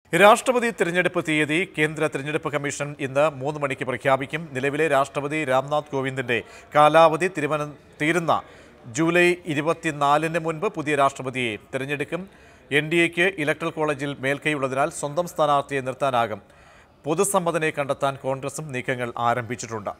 രാഷ്ട്രപതി തിരഞ്ഞെടുപ്പ് തീയതി കേന്ദ്ര തിരഞ്ഞെടുപ്പ് കമ്മീഷൻ ഇന്ന് മൂന്ന് മണിക്ക് പ്രഖ്യാപിക്കും നിലവിലെ രാഷ്ട്രപതി രാംനാഥ് കോവിന്ദിന്റെ കാലാവധി തിരുവന തീരുന്ന ജൂലൈ ഇരുപത്തിനാലിന് മുൻപ് പുതിയ രാഷ്ട്രപതിയെ തിരഞ്ഞെടുക്കും എൻ ഡി എക്ക് ഇലക്ട്രൽ കോളേജിൽ മേൽക്കൈയുള്ളതിനാൽ സ്വന്തം സ്ഥാനാർത്ഥിയെ നിർത്താനാകും പൊതുസമ്മതനെ കണ്ടെത്താൻ കോൺഗ്രസും നീക്കങ്ങൾ ആരംഭിച്ചിട്ടുണ്ട്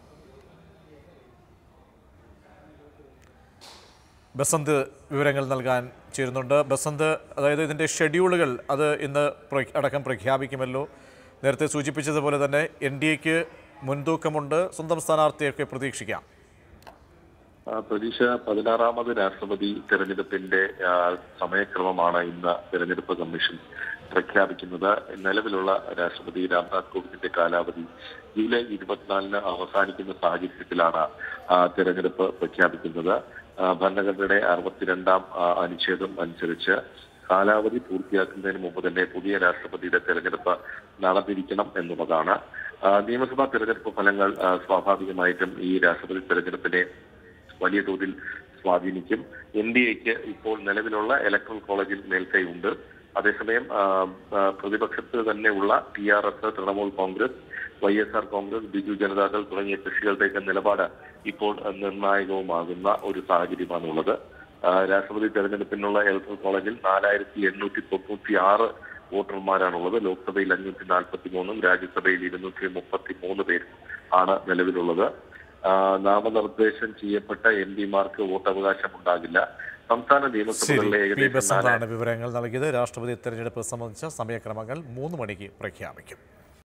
ബസന്ത് വിവരങ്ങൾ നൽകാൻ ചേരുന്നുണ്ട് ബസന്ത് അതായത് ഇതിൻ്റെ ഷെഡ്യൂളുകൾ അത് ഇന്ന് പ്ര- അടക്കം പ്രഖ്യാപിക്കുമല്ലോ നേരത്തെ സൂചിപ്പിച്ചതുപോലെ തന്നെ എൻ ഡി എക്ക് മുൻതൂക്കമുണ്ട് സ്വന്തം സ്ഥാനാർത്ഥിയൊക്കെ പ്രതീക്ഷിക്കാം ആ, പ്രതീക്ഷ പതിനാറാമത് രാഷ്ട്രപതി തെരഞ്ഞെടുപ്പിന്റെ ആ, സമയക്രമമാണ് ഇന്ന് തെരഞ്ഞെടുപ്പ് കമ്മീഷൻ പ്രഖ്യാപിക്കുന്നത് നിലവിലുള്ള രാഷ്ട്രപതി രാംനാഥ് കോവിന്ദിന്റെ കാലാവധി ജൂലൈ ഇരുപത്തിനാലിന് അവസാനിക്കുന്ന സാഹചര്യത്തിലാണ് ആ, തെരഞ്ഞെടുപ്പ് പ്രഖ്യാപിക്കുന്നത് ആ, ഭരണഘടനയുടെ അറുപത്തിരണ്ടാം ആ, അനുച്ഛേദം അനുസരിച്ച് കാലാവധി പൂർത്തിയാക്കുന്നതിന് മുമ്പ് തന്നെ പുതിയ രാഷ്ട്രപതിയുടെ തെരഞ്ഞെടുപ്പ് നടന്നിരിക്കണം എന്നുള്ളതാണ് ആ, നിയമസഭാ തെരഞ്ഞെടുപ്പ് ഫലങ്ങൾ ആ, സ്വാഭാവികമായിട്ടും ഈ രാഷ്ട്രപതി തെരഞ്ഞെടുപ്പിനെ വലിയ തോതിൽ സ്വാധീനിക്കും എൻ ഡി എക്ക് ഇപ്പോൾ നിലവിലുള്ള ഇലക്ട്രൽ കോളേജിൽ മേൽക്കൈ ഉണ്ട് അതേസമയം ആ, ആ, പ്രതിപക്ഷത്ത് തന്നെയുള്ള T R S Trinamool Congress Y S R Congress Biju Janata Dal തുടങ്ങിയ കക്ഷികളുടെയൊക്കെ നിലപാട് ഇപ്പോൾ നിർണായകവുമാകുന്ന ഒരു സാഹചര്യമാണുള്ളത് ആ, രാഷ്ട്രപതി തെരഞ്ഞെടുപ്പിനുള്ള ഇലക്ട്രൽ കോളേജിൽ നാലായിരത്തി എണ്ണൂറ്റി തൊണ്ണൂറ്റി ആറ് വോട്ടർമാരാണുള്ളത് ലോക്സഭയിൽ അഞ്ഞൂറ്റി നാൽപ്പത്തി മൂന്നും രാജ്യസഭയിൽ ഇരുന്നൂറ്റി മുപ്പത്തി മൂന്ന് പേരും ആണ് നിലവിലുള്ളത് ആ, നാമനിർദ്ദേശം ചെയ്യപ്പെട്ട എം പിമാർക്ക് വോട്ടവകാശം ഉണ്ടാകില്ല സംസ്ഥാന ശരി നിയമസഭകളിലെ പി ഏകദേശം നാല് ബസന്താണ് വിവരങ്ങൾ നൽകിയത് രാഷ്ട്രപതി തെരഞ്ഞെടുപ്പ് സംബന്ധിച്ച സമയക്രമങ്ങൾ മൂന്ന് മണിക്ക് പ്രഖ്യാപിക്കും